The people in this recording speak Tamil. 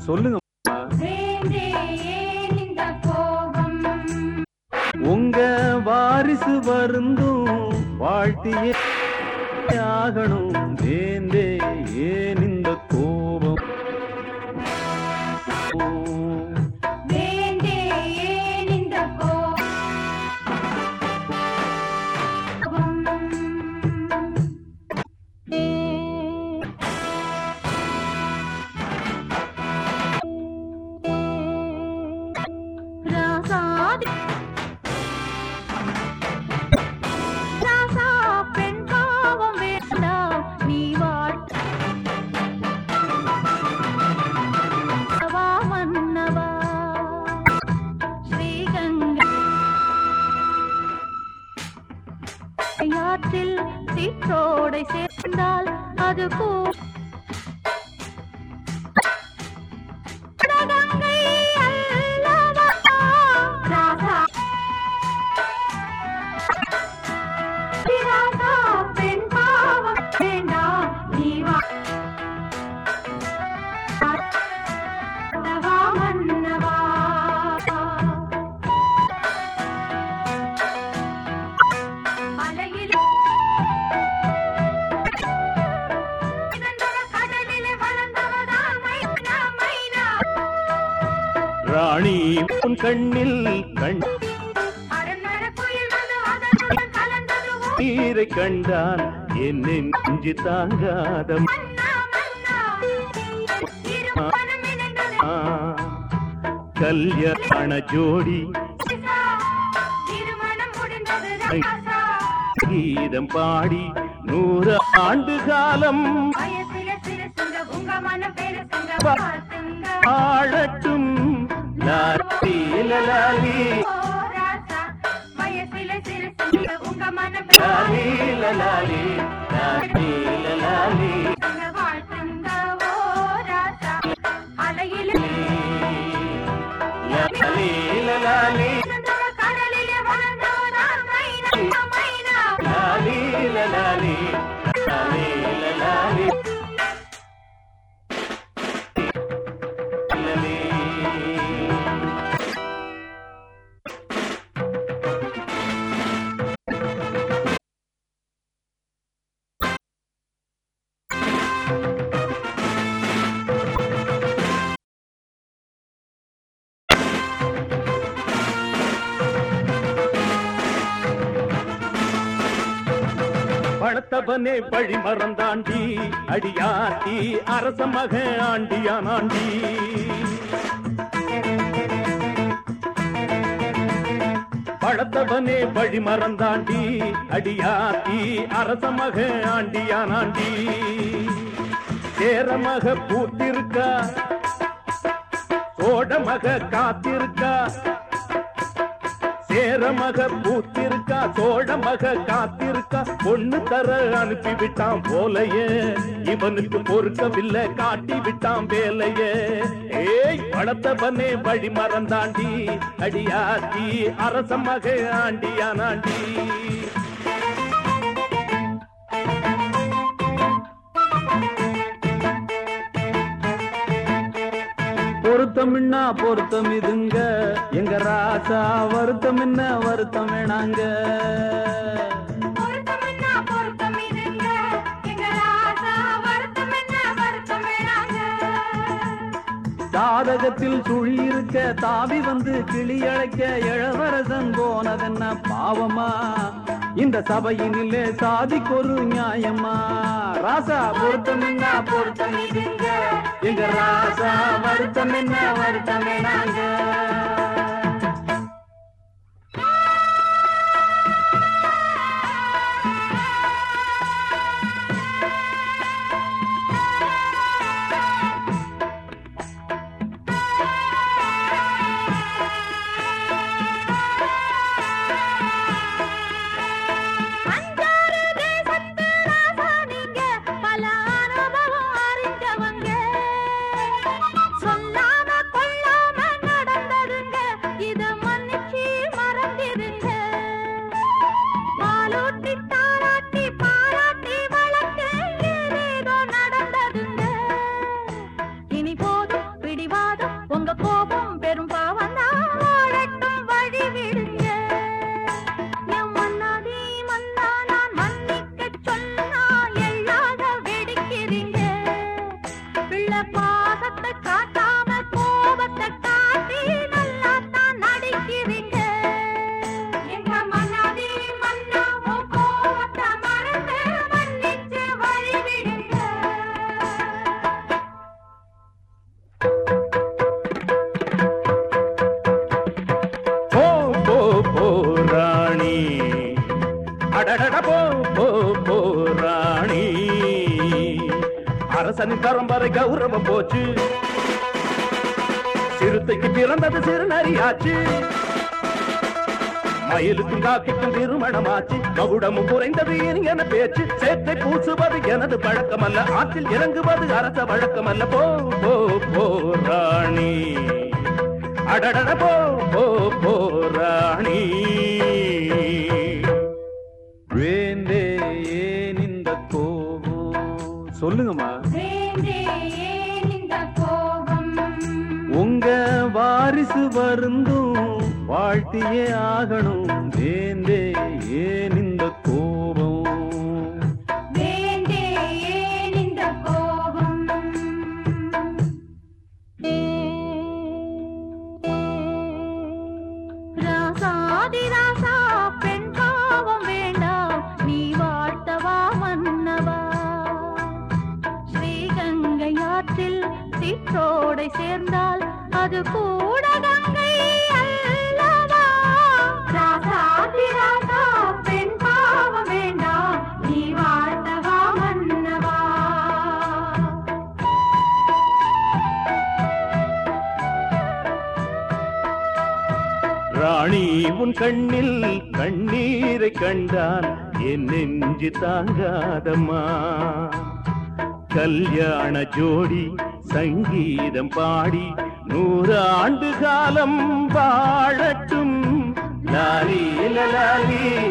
சொல்லுங்க வேண்டே ஏன் இந்த கோபம் உங்க வாரிசு வருந்தும் வாழ்த்தியே ஆகணும் வேந்தே ஏன் இந்த கோபம் வேண்டே ஏன் இந்த கோபம் ராசாதி ராசா பெண் பாவம் வேண்டாம் நீ வாழ்வா மன்னவா ஸ்ரீகங்கை ஆற்றில் சிற்றோடை சேர்ந்தால் அது கூ கங்கை அல்லவா ராசா ராசா பெண் பாவம் வேண்டாம் நீ வாழ்வா மன்னவா அலையில் கடலிலே வளர்ந்தவதா மைனா மைனா ராணி உன் கண்ணில் கண் அரண்மனை குயில் வந்து அதனுடன் கலந்தது ஓ நீரை கண்டான் என் நெஞ்சு தாங்காத மன்னா மன்னா இரு மனம் இணைந்தது ஆ, கல்யாண ஜோடி ராசா. திருமணம் முடிந்தது ராசா கீதம் பாடி நூறு ஆண்டு காலம் வயசில சிறுசுங்க உங்க மனம் பெருசுங்க பார்த்துங்க ஆழட்டும் லாலி லலாலி ஓ ராசா வயசில சிறுசுங்க உங்க மனம் லாலி பெருசுங்க லலாலி லாலி லலாலி வாழ்த்துங்க ஓ ராசா அலையில் லாலி லலாலி கடலிலே வளர்ந்தவனா மைனா மைனா லாலி லலாலி லாலி லலாலி லலாலி பணத்தவனே பழி மறந்தாண்டி அடியாத்தி அரச மக ஆண்டியானாண்டி பழத்தவனே பழி மறந்தாண்டி அடியாத்தி அரச மக ஆண்டியானாண்டி சேரமக பூத்திருக்கா சோடமக காத்திருக்கா சேரமக பூத்திருக்கா சோழமக காத்திருக்கா பொண்ணு தர அனுப்பி விட்டான் போலையே இவனுக்கு பொறுக்கவில்லை காட்டி விட்டான் வேலையே ஏய் படத்தவனே வழி மறந்தாண்டி அடியாத்தி அரச மக ஆண்டியானாண்டி பொருத்தம்னா பொருத்தம் இதுங்க எங்க ராசா வருத்தம் என்ன வருத்தம் வேணாங்க பொருத்தம் என்ன பொருத்தம் இதுங்க எங்க ராசா வருத்தம் என்ன வருத்தம் வேணாங்க ஜாதகத்தில் சுழி இருக்க தாவி வந்து கிளி அழைக்க இளவரசன் போனதென்ன பாவமா இந்த சபையினிலே சாதிக்கொரு நியாயமா ராசா பொருத்தம் என்ன பொருத்தம் இதுங்க எங்க ராசா வருத்தம் என்ன வருத்தம் வேணாங்க அஞ்சாறு தேசத்து ராசா நீங்க பல அனுபவம் அறிஞ்சவங்க சொல்லாம கொள்ளாம நடந்த பாசத்தை காட்டாம கோபத்தை காட்டி நல்லா தான் நடிக்கிறீங்க எங்க மன்னாதி மன்னா உன் கோபத்தை மறந்து மன்னிச்சு வழிவிடுங்க போ போ போ ராணி அடடட போ போ போ ராணி அரசனின் பரம்பரை கௌரவம் போச்சு சிறுத்தைக்கு பிறந்தது சிறுநரியாச்சு மயிலுக்கும் காக்கிக்கும் திருமணமாச்சு மகுடமும் குறைந்தது என பேச்சு சேற்றை பூசுவது எனது பழக்கமல்ல ஆற்றில் இறங்குவது அரச வழக்கமல்ல போ போ போ ராணி அடடட போ போ போ ராணி வேந்தே ஏன் இந்த கோபம் சொல்லுங்கம்மா வேண்டே ஏன் இந்த கோபம் உங்க வாரிசு வருந்தும் வாழ்த்தியே ஆகணும் வேந்தே ஏன் இந்த கோபம் வேண்டே ஏன் இந்த கோபம் ராசாதி ராசா பெண் பாவம் வேண்டாம் நீ வாழ்த்தவா மன்னவா ஸ்ரீகங்கை ஆற்றில் சிற்றோடை சேர்ந்தால் அது கூட கங்கை அல்லவா ராசாதி ராசா பெண் பாவம் வேண்டாம் நீ வாழ்த்தவா மன்னவா ராணி உன் கண்ணில் கண்ணீரை கண்டான் என் நெஞ்சு தாங்காதம்மா கல்யாண ஜோடி சங்கீதம் பாடி நூறு ஆண்டு காலம் வாழட்டும் லாலி லலாலி